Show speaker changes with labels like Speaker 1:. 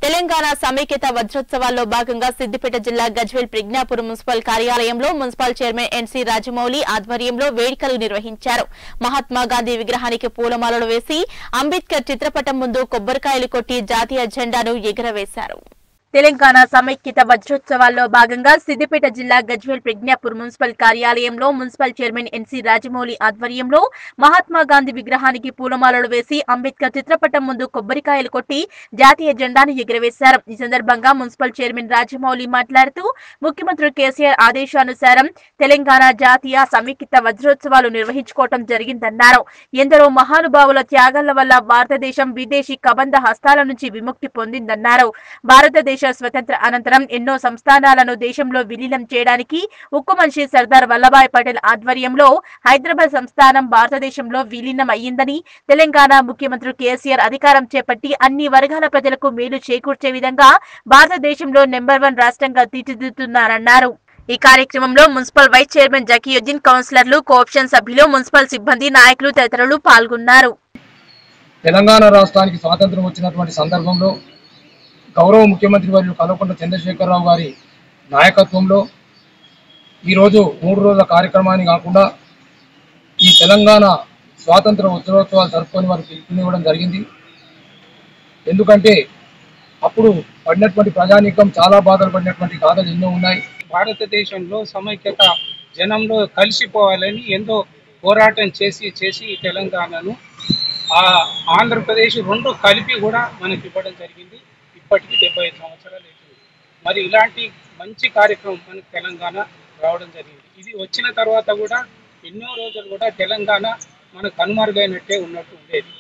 Speaker 1: తెలంగాణ సమైక్యత వజ్రోత్సవాల్లో భాగంగా సిద్దిపేట జిల్లా గజ్వేల్ ప్రజ్ఞాపురం మున్సిపల్ కార్యాలయంలో మున్సిపల్ చైర్మన్ ఎన్సీ రాజమౌళి ఆధ్వర్యంలో వేడుకలు నిర్వహించారు మహాత్మా గాంధీ విగ్రహానికి పూలమాలలు వేసి అంబేద్కర్ చిత్రపటం ముందు కొబ్బరికాయలు కొట్టి జాతీయ జెండాను ఎగురవేశారు తెలంగాణ సమైక్యత వజ్రోత్సవాల్లో భాగంగా సిద్దిపేట జిల్లా గజ్వేల్ ప్రజ్ఞాపూర్ మున్సిపల్ కార్యాలయంలో మున్సిపల్ చైర్మన్ ఎన్సీ రాజమౌళి ఆధ్వర్యంలో మహాత్మా గాంధీ విగ్రహానికి పూలమాలలు వేసి అంబేద్కర్ చిత్రపటం ముందు కొబ్బరికాయలు కొట్టి జాతీయ జెండాను ఎగురవేశారు ఈ సందర్భంగా మున్సిపల్ చైర్మన్ రాజమౌళి మాట్లాడుతూ ముఖ్యమంత్రి కేసీఆర్ ఆదేశానుసారం తెలంగాణ జాతీయ సమైక్యత వజ్రోత్సవాలు నిర్వహించుకోవటం జరిగిందన్నారు ఎందరో మహానుభావుల త్యాగాల వల్ల భారతదేశం విదేశీ కబంధ హస్తాల నుంచి విముక్తి పొందిందన్నారు భారతదేశ స్వతంత్ర అనంతరం ఎన్నో సంస్థానాలను దేశంలో విలీనం చేయడానికి ఉక్కు మనిషి సర్దార్ వల్లభాయ్ పటేల్ ఆధ్వర్యంలో హైదరాబాద్ సంస్థానం భారతదేశంలో విలీనం అయ్యిందని తెలంగాణ ముఖ్యమంత్రి కేసీఆర్ అధికారం చేపట్టి అన్ని వర్గాల ప్రజలకు మేలు చేకూర్చే విధంగా భారతదేశంలో నెంబర్ వన్ రాష్ట్రంగా తీర్చిదిద్దుతున్నారన్నారు ఈ కార్యక్రమంలో మున్సిపల్ వైస్ చైర్మన్ జకీయుద్దీన్ కౌన్సిలర్లు కోఆప్షన్ సభ్యులు మున్సిపల్ సిబ్బంది నాయకులు తదితరులు పాల్గొన్నారు
Speaker 2: తెలంగాణ రాష్ట్రానికి స్వాతంత్రం వచ్చినటువంటి సందర్భంలో గౌరవ ముఖ్యమంత్రి వర్యులు కల్వకుంట్ల చంద్రశేఖరరావు గారి నాయకత్వంలో ఈరోజు మూడు రోజుల కార్యక్రమాన్ని కాకుండా ఈ తెలంగాణ స్వాతంత్ర ఉత్సవోత్సవాలు జరుపుకొని వారు పిలుపునివ్వడం జరిగింది ఎందుకంటే అప్పుడు పడినటువంటి ప్రజానీకం చాలా బాధలు పడినటువంటి గాథలు ఎన్నో ఉన్నాయి
Speaker 3: భారతదేశంలో సమైక్యత జనంలో కలిసిపోవాలని ఎంతో పోరాటం చేసి చేసి ఈ తెలంగాణను ఆ ఆంధ్రప్రదేశ్ రెండు కలిపి కూడా మనకి ఇవ్వడం జరిగింది ఇప్పటికి డెబ్బై ఐదు సంవత్సరాలు అవుతుంది మరి ఇలాంటి మంచి కార్యక్రమం మనకి తెలంగాణ రావడం జరిగింది ఇది వచ్చిన తర్వాత కూడా ఎన్నో రోజులు కూడా తెలంగాణ మనకు కనుమరుగైనట్టే ఉన్నట్టు ఉండేది